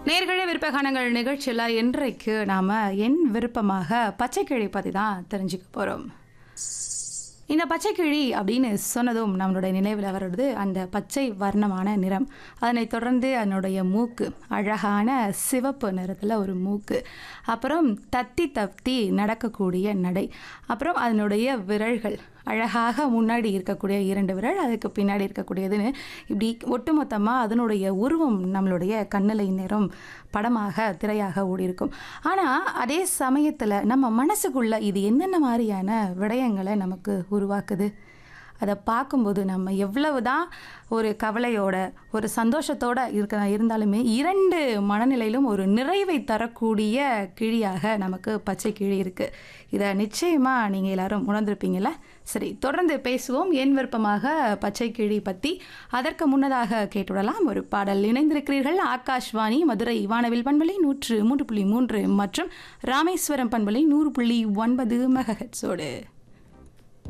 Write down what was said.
நேர்களே விருப்பகானங்கள் நிகழ்ச்சியில் இன்றைக்கு நாம் என் விருப்பமாக பச்சைக்கிழி பற்றி தான் தெரிஞ்சுக்க போகிறோம் இந்த பச்சைக்கிழி அப்படின்னு சொன்னதும் நம்மளுடைய நினைவில் வருவது அந்த பச்சை வர்ணமான நிறம் அதனைத் தொடர்ந்து அதனுடைய மூக்கு அழகான சிவப்பு நிறத்தில் ஒரு மூக்கு அப்புறம் தத்தி தத்தி நடக்கக்கூடிய நடை அப்புறம் அதனுடைய விரல்கள் அழகாக முன்னாடி இருக்கக்கூடிய இரண்டு விரல் அதுக்கு பின்னாடி இருக்கக்கூடியதுன்னு இப்படி ஒட்டுமொத்தமாக அதனுடைய உருவம் நம்மளுடைய கண்ணிலை நிறம் படமாக திரையாக ஓடியிருக்கும் ஆனால் அதே சமயத்தில் நம்ம மனசுக்குள்ள இது என்னென்ன மாதிரியான விடயங்களை நமக்கு உருவாக்குது அதை பார்க்கும்போது நம்ம எவ்வளவு தான் ஒரு கவலையோட ஒரு சந்தோஷத்தோட இருக்க இருந்தாலுமே இரண்டு மனநிலையிலும் ஒரு நிறைவை தரக்கூடிய கிழியாக நமக்கு பச்சை கிழி இருக்குது இதை நிச்சயமாக நீங்கள் எல்லாரும் உணர்ந்திருப்பீங்கள்ல சரி தொடர்ந்து பேசுவோம் என் விருப்பமாக பச்சை கிழி பற்றி அதற்கு முன்னதாக கேட்டுவிடலாம் ஒரு பாடல் இணைந்திருக்கிறீர்கள் ஆகாஷ்வாணி மதுரை வானவில் பண்பலை நூற்று மூன்று புள்ளி மூன்று மற்றும் ராமேஸ்வரம் பண்பலை நூறு புள்ளி ஒன்பது மெகஹெட்ஸோடு